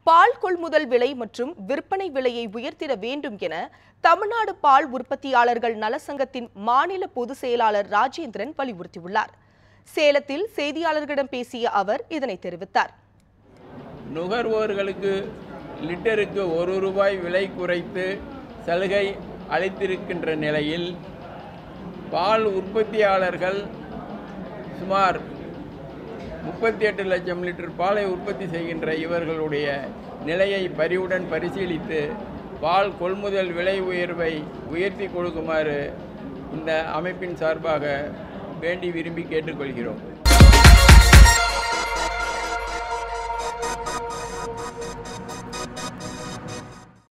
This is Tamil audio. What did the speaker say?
பால் கொள்முதல் விலை மற்றும் விற்பனை விலையை உயர்த்திட வேண்டும் என தமிழ்நாடு பால் உற்பத்தியாளர்கள் நலசங்கத்தின் மாநில பொதுச் செயலாளர் ராஜேந்திரன் வலியுறுத்தியுள்ளார் சேலத்தில் செய்தியாளர்களிடம் பேசிய அவர் இதனை தெரிவித்தார் நுகர்வோர்களுக்கு லிட்டருக்கு ஒரு ரூபாய் விலை குறைத்து சலுகை அளித்திருக்கின்ற நிலையில் பால் உற்பத்தியாளர்கள் சுமார் முப்பத்தி எட்டு லட்சம் லிட்டர் பாலை உற்பத்தி செய்கின்ற இவர்களுடைய நிலையை பரிவுடன் பரிசீலித்து பால் கொள்முதல் விலை உயர்வை உயர்த்தி கொடுக்குமாறு இந்த அமைப்பின் சார்பாக வேண்டி விரும்பி கேட்டுக்கொள்கிறோம்